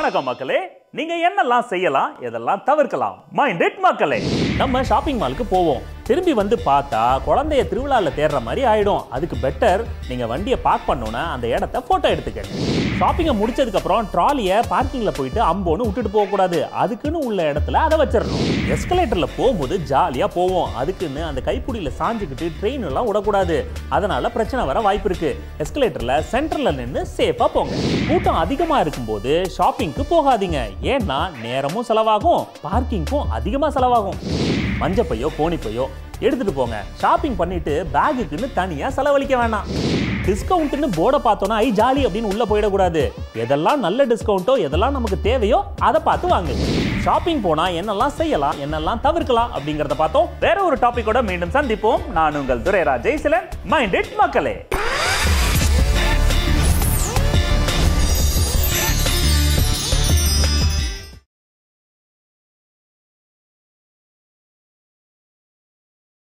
வணக்கம் மக்களே நீங்க என்னெல்லாம் செய்யலாம் எதெல்லாம் தவிர்க்கலாம் மைண்டட் மக்களே நம்ம ஷாப்பிங் மாலுக்கு போவோம் திரும்பி வந்து பார்த்தா குழந்தைய திருவிழால தேடுற மாதிரி ஆயிடும் அதுக்கு பெட்டர் நீங்க வண்டியை பார்க் பண்ணோன்னா அந்த இடத்த போட்டோ எடுத்துக்கங்க ஷாப்பிங்கை முடிச்சதுக்கு அப்புறம் ட்ராலியை பார்க்கிங்ல போயிட்டு அம்போன்னு விட்டுட்டு போக கூடாது அதுக்குன்னு உள்ள இடத்துல அதை வச்சிடணும் எஸ்கலேட்டர்ல போகும்போது ஜாலியா போவோம் அதுக்குன்னு அந்த கைப்புடியில சாஞ்சுக்கிட்டு ட்ரெயின் எல்லாம் விடக்கூடாது அதனால பிரச்சனை வர வாய்ப்பு இருக்கு எஸ்கலேட்டர்ல சென்டர்ல நின்று சேஃபா போங்க கூட்டம் அதிகமா இருக்கும்போது ஷாப்பிங்க்கு போகாதீங்க ஏன்னா நேரமும் செலவாகும் பார்க்கிங்க்கும் அதிகமா செலவாகும் மஞ்சப்பையோ கோணிப்பையோ எடுத்துட்டு போங்க ஷாப்பிங் பண்ணிட்டு பேகுக்குன்னு தனியா செலவழிக்க வேணாம் டிஸ்கவுண்ட்னு போர்டை பார்த்தோன்னா ஐ ஜாலி அப்படின்னு உள்ள போயிடக்கூடாது எதெல்லாம் நல்ல டிஸ்கவுண்ட்டோ எதெல்லாம் நமக்கு தேவையோ அதை பார்த்து வாங்குங்க ஷாப்பிங் போனா என்னெல்லாம் செய்யலாம் என்னெல்லாம் தவிர்க்கலாம் அப்படிங்கறத பார்த்தோம் வேற ஒரு டாபிக்கோட மீண்டும் சந்திப்போம் நான் உங்கள் துரைராஜ் ஜெய்சிலன் மைண்டட் மக்களே